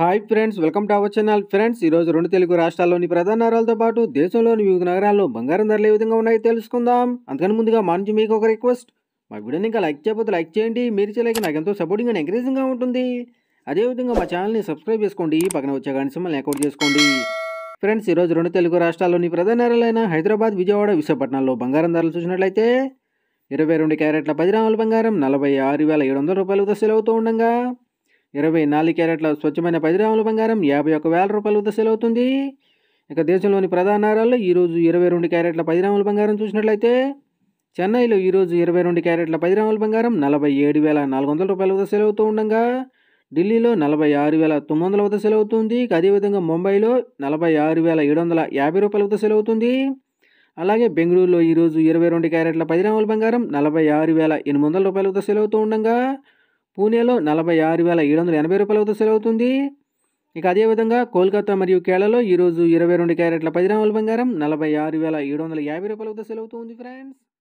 hi friends welcome to our channel friends ఈరోజు రెండు తెలుగు రాష్ట్రాల్లోని ప్రధాన నగరాలతో పాటు దేశంలోని వివిధ నగరాల్లో బంగారం ధరలు ఏ విధంగా ఉన్నాయో తెలుసుకుందాం అందుకని ముందుగా మా నుంచి మీకు ఒక రిక్వెస్ట్ మా వీడియోని ఇంకా లైక్ చేయకపోతే లైక్ చేయండి మీరు చేయలేక నాకు ఎంతో సపోర్టింగ్ అండ్ ఎంకరేజింగ్గా ఉంటుంది అదేవిధంగా మా ఛానల్ని సబ్స్క్రైబ్ చేసుకోండి పక్కన వచ్చే గంట సింబల్ని అకౌంట్ చేసుకోండి ఫ్రెండ్స్ ఈరోజు రెండు తెలుగు రాష్ట్రాల్లోని ప్రధాన నగరాలైన హైదరాబాద్ విజయవాడ విశాఖపట్నంలో బంగారం ధరలు చూసినట్లయితే ఇరవై రెండు క్యారెట్ల పది గ్రాముల బంగారం నలభై ఆరు వేల ఏడు వందల రూపాయలతో సేల్ అవుతూ ఉండగా ఇరవై నాలుగు క్యారెట్ల స్వచ్ఛమైన పది గ్రాముల బంగారం యాభై ఒక్క వేల రూపాయలతో సేల్ అవుతుంది ఇక దేశంలోని ప్రధాన నగరాల్లో ఈరోజు ఇరవై రెండు క్యారెట్ల పది గ్రాముల బంగారం చూసినట్లయితే చెన్నైలో ఈరోజు ఇరవై రెండు క్యారెట్ల పది గ్రాముల బంగారం నలభై ఏడు వేల నాలుగు వందల రూపాయల వద్ద సేల్ అవుతూ ఉండగా ఢిల్లీలో నలభై ఆరు వేల తొమ్మిది వందల వద్ద సేల్ అవుతుంది ఇక అదేవిధంగా ముంబైలో నలభై ఆరు వేల ఏడు వందల యాభై రూపాయల వద్ద సేల్ అవుతుంది అలాగే బెంగళూరులో ఈరోజు ఇరవై రెండు క్యారెట్ల పది గ్రాముల బంగారం నలభై ఆరు వేల ఎనిమిది వందల రూపాయల వద్ద సేల్ అవుతూ ఉండగా పూణేలో నలభై ఆరు వేల ఏడు వందల ఎనభై రూపాయల వద్ద సేల్ అవుతుంది ఇక అదేవిధంగా కోల్కతా మరియు కేరళలో ఈరోజు ఇరవై రెండు క్యారెట్ల పది గ్రాముల బంగారం నలభై ఆరు వేల ఏడు వందల యాభై రూపాయల వద్ద సేల్ అవుతుంది ఫ్రెండ్స్